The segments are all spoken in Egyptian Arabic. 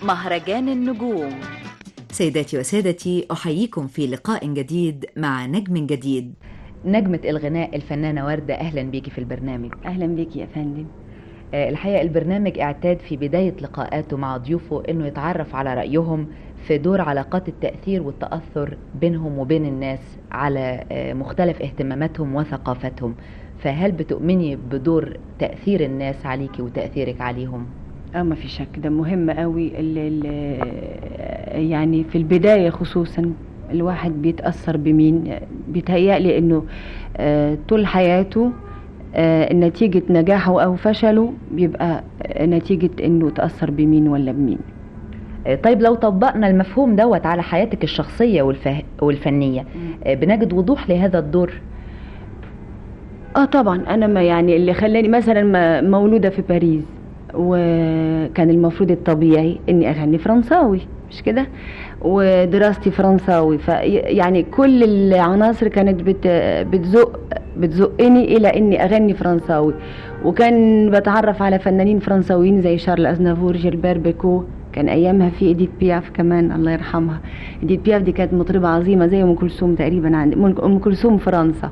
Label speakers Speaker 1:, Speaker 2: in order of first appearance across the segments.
Speaker 1: مهرجان النجوم
Speaker 2: سيداتي وسادتي أحييكم في لقاء جديد مع نجم جديد نجمة الغناء الفنانة وردة أهلا بيكي في البرنامج
Speaker 3: اهلا بيك يا فندم
Speaker 2: آه، الحقيقة البرنامج اعتاد في بداية لقاءاته مع ضيوفه أنه يتعرف على رأيهم في دور علاقات التأثير والتأثر بينهم وبين الناس على آه، مختلف اهتماماتهم وثقافتهم فهل بتؤمني بدور تأثير الناس عليكي وتأثيرك عليهم؟
Speaker 3: اه ما في شك ده مهم قوي ال ال يعني في البدايه خصوصا الواحد بيتاثر بمين بيتهيألي انه آه، طول حياته آه، نتيجه نجاحه او فشله بيبقى آه، نتيجه انه تاثر بمين ولا بمين
Speaker 2: آه، طيب لو طبقنا المفهوم دوت على حياتك الشخصية والفه... والفنية آه، بنجد وضوح لهذا الدور
Speaker 3: اه طبعا انا ما يعني اللي خلاني مثلا ما- مولوده في باريس وكان المفروض الطبيعي اني اغني فرنساوي مش كده ودراستي فرنساوي ف يعني كل العناصر كانت بت بتزق بتزقني الى اني اغني فرنساوي وكان بتعرف على فنانين فرنساويين زي شارل ازنافور جيلبير بيكو كان ايامها في ايديت بياف كمان الله يرحمها ايديت بياف دي كانت مطربه عظيمه زي ام كلثوم تقريبا عندي ام كلثوم فرنسا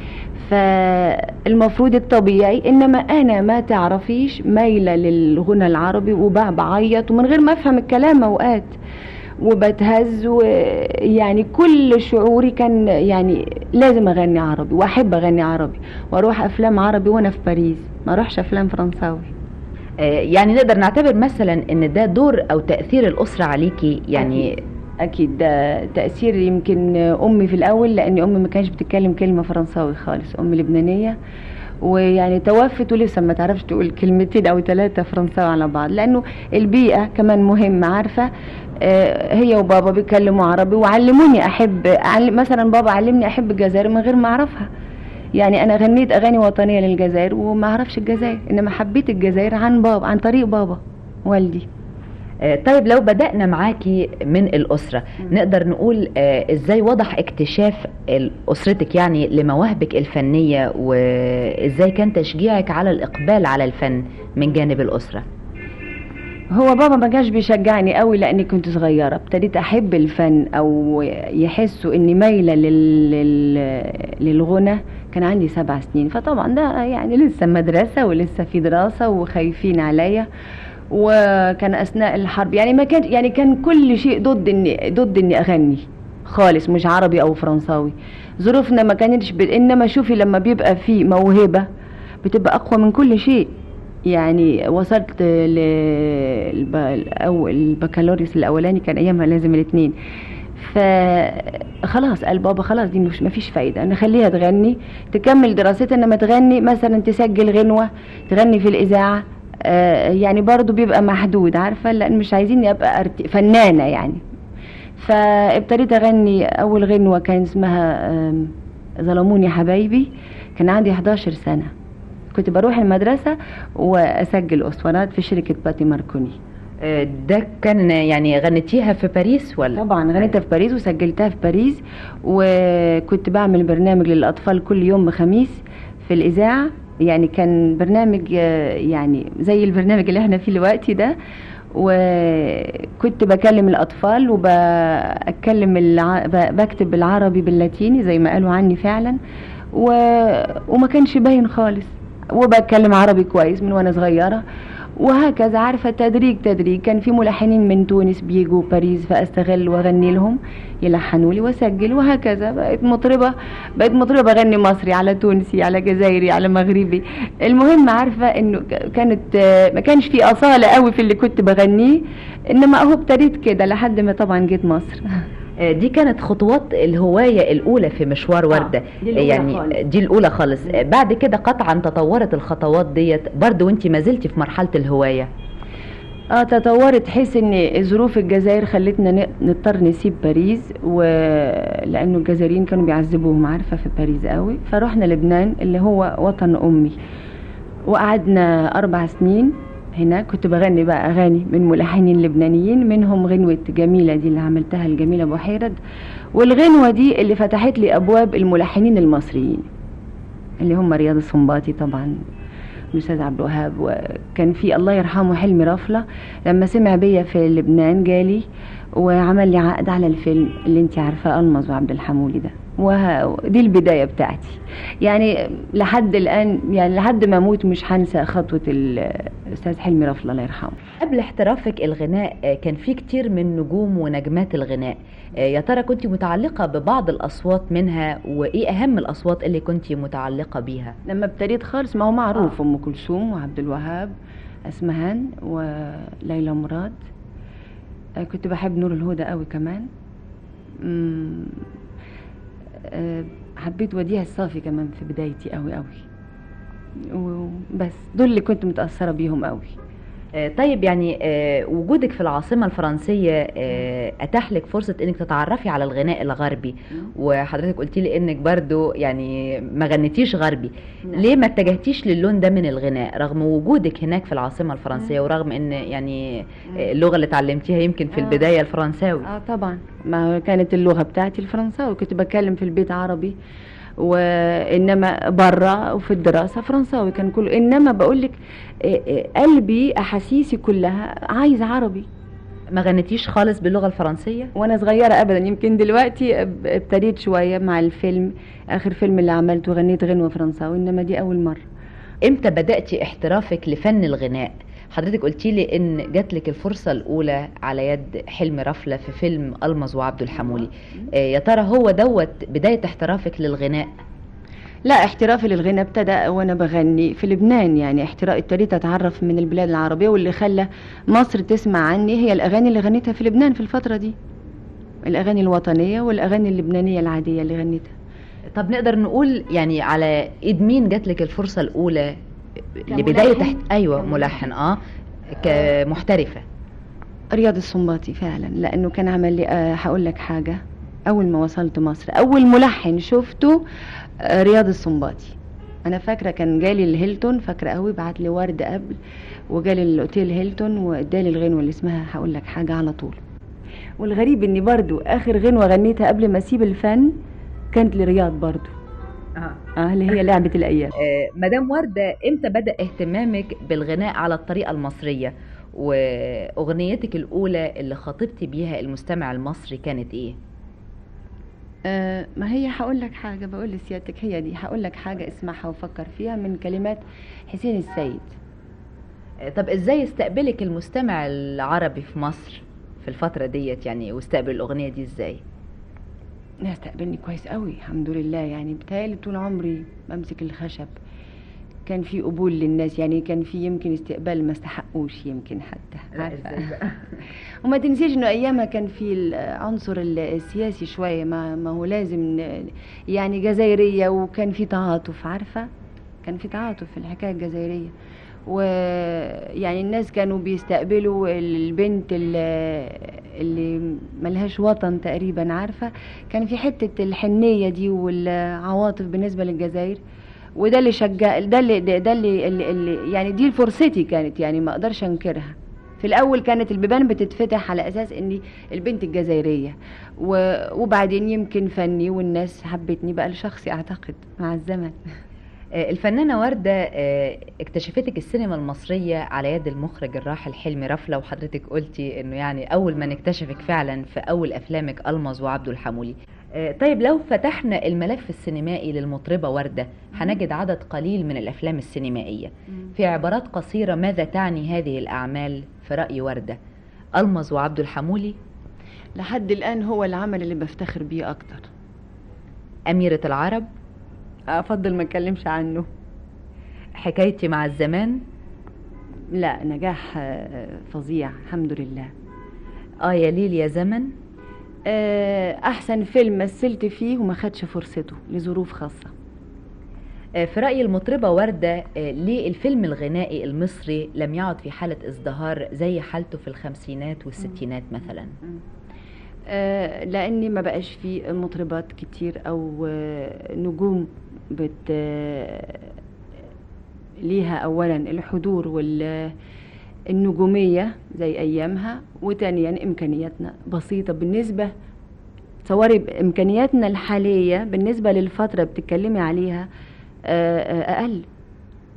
Speaker 3: فالمفروض الطبيعي انما انا ما تعرفيش مايله للغنى العربي وبعيط ومن غير ما افهم الكلام اوقات وبتهز ويعني كل شعوري كان يعني لازم اغني عربي واحب اغني عربي واروح افلام عربي وانا في باريس ما اروحش افلام فرنساوي
Speaker 2: آه، يعني نقدر نعتبر مثلا ان ده دور او تأثير الأسرة عليكي يعني
Speaker 3: اكيد ده تاثير يمكن امي في الاول لان امي ما كانتش بتتكلم كلمه فرنساوي خالص امي لبنانيه ويعني توفت ولسه ما تعرفش تقول كلمتين او ثلاثه فرنساوي على بعض لانه البيئه كمان مهمه عارفه آه، هي وبابا بيتكلموا عربي وعلموني احب علم مثلا بابا علمني احب الجزائر من غير ما اعرفها يعني انا غنيت اغاني وطنيه للجزائر وما اعرفش الجزائر انما حبيت الجزائر عن بابا عن طريق بابا والدي
Speaker 2: آه، طيب لو بدأنا معاكي من الأسرة نقدر نقول آه، ازاي وضح اكتشاف ال- أسرتك يعني لمواهبك الفنية وازاي كان تشجيعك على الإقبال على الفن من جانب الأسرة
Speaker 3: هو بابا ما كانش بيشجعني قوي لاني كنت صغيره ابتديت احب الفن او يحسوا اني مايله لل... لل... للغنى كان عندي سبع سنين فطبعا ده يعني لسه مدرسه ولسه في دراسه وخايفين عليا وكان اثناء الحرب يعني ما كان يعني كان كل شيء ضد اني ضد اني اغني خالص مش عربي او فرنساوي ظروفنا ما كانتش ب... انما شوفي لما بيبقى في موهبه بتبقى اقوى من كل شيء يعني وصلت ل الب... الأو- البكالوريوس الاولاني كان ايامها لازم الاثنين فخلاص قال بابا خلاص دي مش مفيش فايده نخليها تغني تكمل دراستها انما تغني مثلا تسجل غنوه تغني في الاذاعه آه يعني برضو بيبقى محدود عارفه لان مش عايزيني ابقى أرت... فنانه يعني فابتديت اغني اول غنوه كان اسمها آم، ظلموني حبايبي كان عندي 11 سنه كنت بروح المدرسه واسجل اسطوانات في شركه باتي ماركوني
Speaker 2: آه، ده كان يعني غنيتيها في باريس ولا
Speaker 3: طبعا غنيتها في باريس وسجلتها في باريس وكنت بعمل برنامج للاطفال كل يوم خميس في الاذاعه يعني كان برنامج آه، يعني زي البرنامج اللي احنا فيه دلوقتي ده وكنت بكلم الاطفال وبتكلم الع... ب- بكتب بالعربي باللاتيني زي ما قالوا عني فعلا و... وما كانش باين خالص وبتكلم عربي كويس من وانا صغيره وهكذا عارفه تدريج تدريج كان في ملحنين من تونس بيجوا باريس فاستغل واغني لهم يلحنوا لي واسجل وهكذا بقيت مطربه بقيت مطربه اغني مصري على تونسي على جزائري على مغربي المهم عارفه انه ك- كانت آه، ما كانش في اصاله قوي في اللي كنت بغنيه انما اهو ابتديت كده لحد ما طبعا جيت مصر
Speaker 2: آه، دي كانت خطوات الهواية الأولى في مشوار وردة
Speaker 3: دي الأولى
Speaker 2: يعني
Speaker 3: خالص.
Speaker 2: دي الأولى خالص آه، بعد كده قطعا تطورت الخطوات ديت برضو وانت ما زلتي في مرحلة الهواية
Speaker 3: اه تطورت حيث ان ظروف الجزائر خلتنا ن- نضطر نسيب باريس ولانه الجزائريين كانوا بيعذبوهم عارفه في باريس قوي فروحنا لبنان اللي هو وطن امي وقعدنا اربع سنين هناك كنت بغني بقى اغاني من ملحنين لبنانيين منهم غنوه جميله دي اللي عملتها لجميله بوحيرد والغنوه دي اللي فتحت لي ابواب الملحنين المصريين اللي هم رياض السنباطي طبعا الاستاذ عبد الوهاب وكان في الله يرحمه حلمي رفله لما سمع بيا في لبنان جالي وعمل لي عقد على الفيلم اللي انت عارفاه المز وعبد الحمولي ده ودي البدايه بتاعتي يعني لحد الان يعني لحد ما اموت مش هنسى خطوه الاستاذ حلمي رفله الله يرحمه
Speaker 2: قبل احترافك الغناء آه، كان في كتير من نجوم ونجمات الغناء آه، يا ترى كنت متعلقة ببعض الأصوات منها وإيه أهم الأصوات اللي كنت متعلقة بيها
Speaker 3: لما ابتديت خالص ما هو معروف ام كلثوم وعبد الوهاب اسمهان وليلى مراد آه، كنت بحب نور الهدى قوي كمان مم، آه، حبيت وديع الصافي كمان في بدايتي قوي قوي وبس دول اللي كنت متأثرة بيهم قوي
Speaker 2: آه، طيب يعني آه، وجودك في العاصمة الفرنسية آه، أتاح لك فرصة إنك تتعرفي على الغناء الغربي وحضرتك قلتي لي إنك برضو يعني ما غنيتيش غربي ليه ما اتجهتيش للون ده من الغناء رغم وجودك هناك في العاصمة الفرنسية ورغم إن يعني آه، اللغة اللي اتعلمتيها يمكن في
Speaker 3: آه.
Speaker 2: البداية الفرنساوي
Speaker 3: اه طبعا ما كانت اللغه بتاعتي الفرنساوي كنت بتكلم في البيت عربي وانما بره وفي الدراسه فرنساوي كان كله انما بقول لك قلبي احاسيسي كلها عايزه عربي
Speaker 2: ما غنيتيش خالص باللغة الفرنسية
Speaker 3: وانا صغيره ابدا يمكن دلوقتي اب- ابتديت شويه مع الفيلم اخر فيلم اللي عملته غنيت غنوه فرنساوي انما دي اول مره
Speaker 2: امتى بدأتي احترافك لفن الغناء حضرتك قلتي لي ان جات لك الفرصة الاولى على يد حلمي رفلة في فيلم المز وعبد الحمولي آه، يا ترى هو دوت بداية احترافك للغناء
Speaker 3: لا احترافي للغنى ابتدى وانا بغني في لبنان يعني احتراف ابتديت اتعرف من البلاد العربيه واللي خلى مصر تسمع عني هي الاغاني اللي غنيتها في لبنان في الفتره دي الاغاني الوطنيه والاغاني اللبنانيه العاديه اللي غنيتها
Speaker 2: طب نقدر نقول يعني على ايد مين جات لك الفرصة الاولى لبداية تحت ايوه
Speaker 3: كملحن.
Speaker 2: ملحن اه كمحترفة
Speaker 3: رياض السنباطي فعلا لانه كان عمل لي أه هقول لك حاجه اول ما وصلت مصر اول ملحن شفته آه، رياض السنباطي انا فاكره كان جالي الهيلتون فاكره قوي بعت لي ورد قبل وجالي الاوتيل هيلتون وادالي الغنوه اللي اسمها هقول لك حاجه على طول والغريب اني برضو اخر غنوه غنيتها قبل ما اسيب الفن كانت لرياض برضو
Speaker 2: اه
Speaker 3: اه اللي هي لعبه الايام
Speaker 2: آه، مدام وردة امتى بدأ اهتمامك بالغناء على الطريقة المصرية واغنيتك الاولى اللي خاطبتي بيها المستمع المصري كانت ايه
Speaker 3: آه ما هي هقول لك حاجه بقول لسيادتك هي دي هقول لك حاجه اسمعها وفكر فيها من كلمات حسين السيد
Speaker 2: آه، طب ازاي استقبلك المستمع العربي في مصر في الفترة ديت يعني واستقبل الاغنية دي ازاي
Speaker 3: ناس تقبلني كويس قوي الحمد لله يعني بتهيألي طول عمري بمسك الخشب كان في قبول للناس يعني كان في يمكن استقبال ما استحقوش يمكن حتى عارفة وما تنسيش انه ايامها كان في العنصر السياسي شويه ما, ما هو لازم ن- يعني جزائريه وكان في تعاطف عارفه كان في تعاطف في الحكايه الجزائريه ويعني الناس كانوا بيستقبلوا البنت اللي, اللي ملهاش وطن تقريبا عارفه كان في حته الحنيه دي والعواطف بالنسبه للجزائر وده اللي شجع ده اللي ده, ده اللي, اللي, اللي يعني دي فرصتي كانت يعني ما اقدرش انكرها في الاول كانت البيبان بتتفتح على اساس اني البنت الجزائريه و- وبعدين يمكن فني والناس حبتني بقى لشخصي اعتقد مع الزمن
Speaker 2: آه، الفنانة وردة آه، اكتشفتك السينما المصرية على يد المخرج الراحل حلمي رفلة وحضرتك قلتي انه يعني اول ما نكتشفك فعلا في اول افلامك المز وعبده الحمولي آه، طيب لو فتحنا الملف السينمائي للمطربة وردة هنجد عدد قليل من الافلام السينمائية في عبارات قصيرة ماذا تعني هذه الاعمال في رأي وردة المز وعبده الحمولي
Speaker 3: لحد الان هو العمل اللي بفتخر بيه اكتر
Speaker 2: أميرة العرب
Speaker 3: افضل ما اتكلمش عنه
Speaker 2: حكايتي مع الزمان
Speaker 3: لا نجاح آه، فظيع الحمد لله
Speaker 2: آه يا ليل يا زمن
Speaker 3: آه، احسن فيلم مثلت فيه وما خدش فرصته لظروف خاصه
Speaker 2: آه، في رأي المطربة وردة آه، ليه الفيلم الغنائي المصري لم يعد في حالة ازدهار زي حالته في الخمسينات والستينات مثلا
Speaker 3: آه، لاني ما بقاش في مطربات كتير او آه، نجوم بت آه، ليها اولا الحضور والنجوميه زي ايامها وثانيا امكانياتنا بسيطه بالنسبه تصوري امكانياتنا الحاليه بالنسبه للفتره بتتكلمي عليها آه، آه، اقل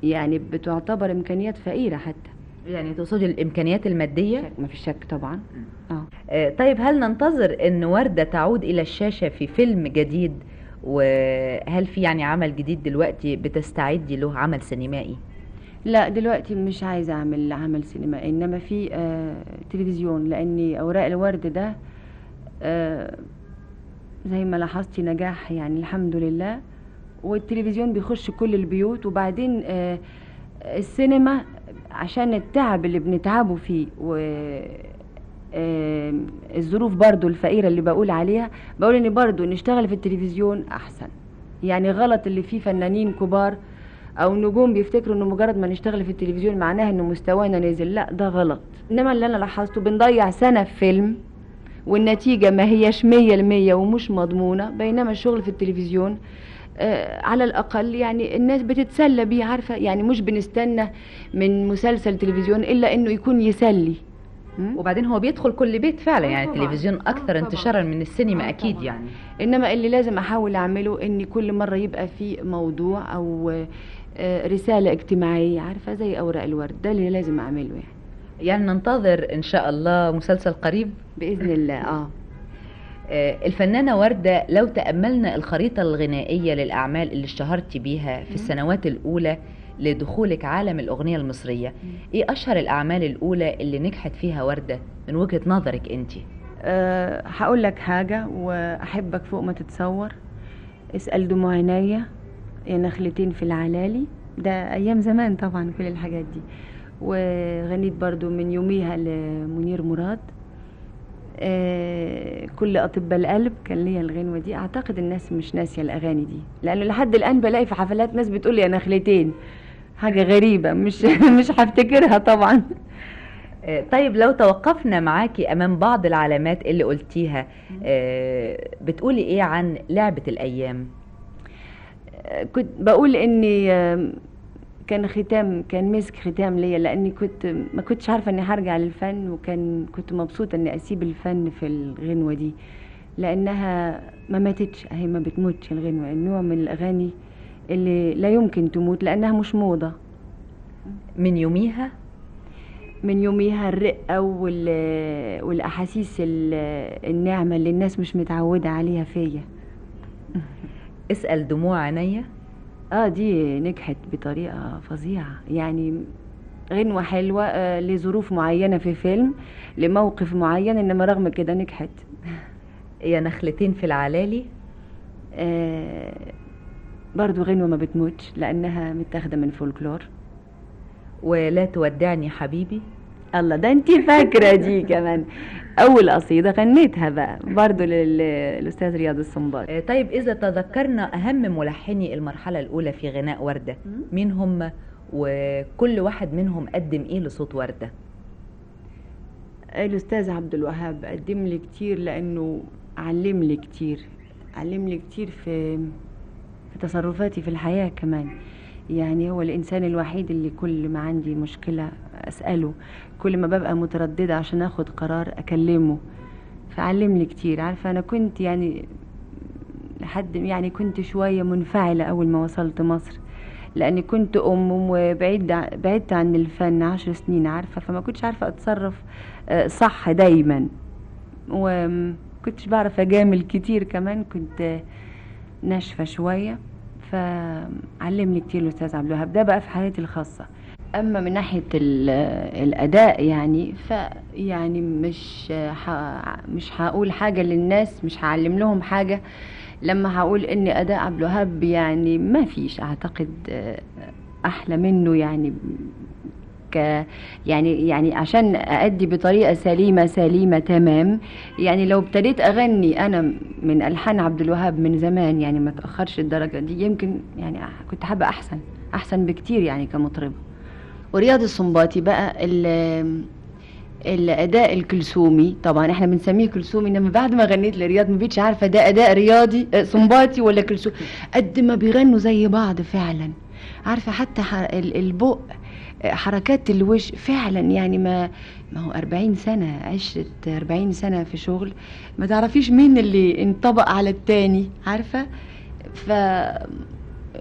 Speaker 3: يعني بتعتبر امكانيات فقيره حتى
Speaker 2: يعني تقصدي الامكانيات الماديه
Speaker 3: ما في شك طبعا اه
Speaker 2: آه، طيب هل ننتظر ان ورده تعود الى الشاشه في فيلم جديد وهل في يعني عمل جديد دلوقتي بتستعدي له عمل سينمائي
Speaker 3: لا دلوقتي مش عايزه اعمل عمل سينما انما في آه تلفزيون لاني اوراق الورد ده آه زي ما لاحظتي نجاح يعني الحمد لله والتلفزيون بيخش كل البيوت وبعدين آه السينما عشان التعب اللي بنتعبه فيه و آه، الظروف برضو الفقيرة اللي بقول عليها بقول ان برضو نشتغل في التلفزيون احسن يعني غلط اللي فيه فنانين كبار او نجوم بيفتكروا انه مجرد ما نشتغل في التلفزيون معناها انه مستوانا نزل لا ده غلط انما اللي انا لاحظته بنضيع سنة في فيلم والنتيجة ما هيش مية المية ومش مضمونة بينما الشغل في التلفزيون آه على الأقل يعني الناس بتتسلى بيه عارفة يعني مش بنستنى من مسلسل تلفزيون إلا إنه يكون يسلي م?
Speaker 2: وبعدين هو بيدخل كل بيت فعلا
Speaker 3: آه
Speaker 2: يعني
Speaker 3: طبعاً.
Speaker 2: التلفزيون
Speaker 3: آه
Speaker 2: اكثر
Speaker 3: طبعاً.
Speaker 2: انتشارا من السينما
Speaker 3: آه
Speaker 2: اكيد
Speaker 3: طبعاً.
Speaker 2: يعني
Speaker 3: إنما اللي لازم أحاول أعمله إن كل مرة يبقى في موضوع أو آه رسالة اجتماعية عارفة زي أوراق الورد ده اللي لازم أعمله يعني
Speaker 2: يعني ننتظر ان شاء الله مسلسل قريب
Speaker 3: بإذن الله آه
Speaker 2: آه، الفنانة وردة لو تأملنا الخريطة الغنائية للأعمال اللي اشتهرت بيها في السنوات الأولى لدخولك عالم الأغنية المصرية إيه أشهر الأعمال الأولى اللي نجحت فيها وردة من وجهة نظرك أنت
Speaker 3: أه هقول لك حاجة وأحبك فوق ما تتصور اسأل دموع عينيا يا نخلتين في العلالي ده أيام زمان طبعا كل الحاجات دي وغنيت برضو من يوميها لمنير مراد أه كل أطباء القلب كان ليا الغنوة دي أعتقد الناس مش ناسية الأغاني دي لأنه لحد الآن بلاقي في حفلات ناس بتقول لي يا نخلتين حاجة غريبة مش مش هفتكرها طبعا
Speaker 2: آه، طيب لو توقفنا معاكي أمام بعض العلامات اللي قلتيها آه، بتقولي إيه عن لعبة الأيام
Speaker 3: كنت بقول اني آم، كان ختام كان مسك ختام ليا لاني كنت ما كنتش عارفه اني هرجع للفن وكان كنت مبسوطه اني اسيب الفن في الغنوه دي لانها ما ماتتش هي ما بتموتش الغنوه النوع من الاغاني اللي لا يمكن تموت لانها مش موضه
Speaker 2: من يوميها
Speaker 3: من يوميها الرقه وال- والاحاسيس ال- الناعمه اللي الناس مش متعوده عليها فيا
Speaker 2: اسأل دموع عينيا
Speaker 3: اه دي نجحت بطريقة فظيعة يعني غنوة حلوة آه لظروف معينة في فيلم لموقف معين انما رغم كده نجحت
Speaker 2: يا نخلتين في العلالي
Speaker 3: آه برضو غنوة ما بتموتش لانها متاخدة من فولكلور
Speaker 2: ولا تودعني حبيبي
Speaker 3: الله ده انت فاكرة دي كمان اول قصيدة غنيتها بقى برضو لل- للاستاذ رياض السنباطي
Speaker 2: آه، طيب إذا تذكرنا أهم ملحني المرحلة الأولى في غناء وردة مين هم وكل واحد منهم قدم إيه لصوت وردة
Speaker 3: الاستاذ عبد الوهاب قدم لي كتير لانه علم لي كتير علم لي كتير في في تصرفاتي في الحياة كمان يعني هو الانسان الوحيد اللي كل ما عندي مشكلة اسأله كل ما ببقى مترددة عشان اخد قرار اكلمه فعلم لي كتير عارفة انا كنت يعني لحد يعني كنت شوية منفعلة اول ما وصلت مصر لاني كنت ام وبعيد ع- بعدت عن الفن عشر سنين عارفة فما كنتش عارفة اتصرف آه، صح دايما وكنتش بعرف اجامل كتير كمان كنت آه، ناشفة شوية فعلمني كتير الأستاذ عبد الوهاب ده بقى في حياتي الخاصة أما من ناحية ال- الأداء يعني فيعني مش ح... مش هقول حاجة للناس مش هعلم لهم حاجة لما هقول إن أداء عبد الوهاب يعني ما فيش أعتقد آه، أحلى منه يعني ك يعني يعني عشان أأدي بطريقة سليمة سليمة تمام يعني لو ابتديت أغني أنا من ألحان عبد الوهاب من زمان يعني ما تأخرش الدرجة دي يمكن يعني أح- كنت حابة أحسن أحسن بكتير يعني كمطربة ورياض السنباطي بقى ال- الأداء الكلثومي طبعا احنا بنسميه كلثومي انما بعد ما غنيت لرياض ما بقتش عارفة ده أداء رياضي آه، سنباطي ولا كلثومي قد ما بيغنوا زي بعض فعلا عارفة حتى ح- ال- البق حركات الوش فعلا يعني ما ما هو 40 سنة عشرة 40 سنة في شغل ما تعرفيش مين اللي انطبق على التاني عارفة ف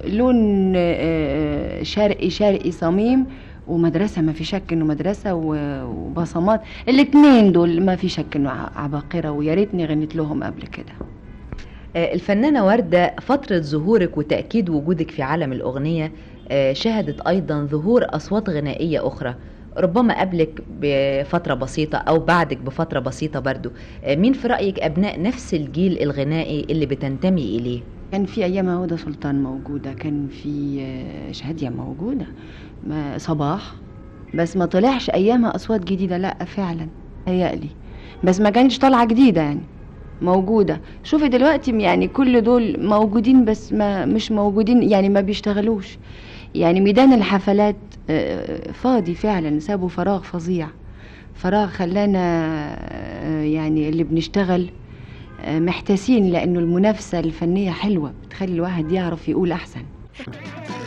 Speaker 3: لون آه، شرقي شرقي صميم ومدرسة ما في شك انه مدرسة و- وبصمات الاتنين دول ما في شك انه ع- عباقرة ويا ريتني غنيت لهم قبل كده
Speaker 2: آه، الفنانة وردة فترة ظهورك وتأكيد وجودك في عالم الأغنية آه، شهدت أيضا ظهور أصوات غنائية أخرى ربما قبلك بفترة بسيطة أو بعدك بفترة بسيطة برضو آه، مين في رأيك أبناء نفس الجيل الغنائي اللي بتنتمي إليه؟
Speaker 3: كان في ايامها هدى سلطان موجودة كان في آه، شادية موجودة ما- صباح بس ما طلعش ايامها اصوات جديدة لا فعلا هيقلي بس ما كانش طالعة جديدة يعني موجودة شوفي دلوقتي يعني كل دول موجودين بس ما مش موجودين يعني ما بيشتغلوش يعني ميدان الحفلات آه، فاضي فعلا سابوا فراغ فظيع فراغ خلانا آه، يعني اللي بنشتغل آه، محتاسين لانه المنافسة الفنية حلوة بتخلي الواحد يعرف يقول احسن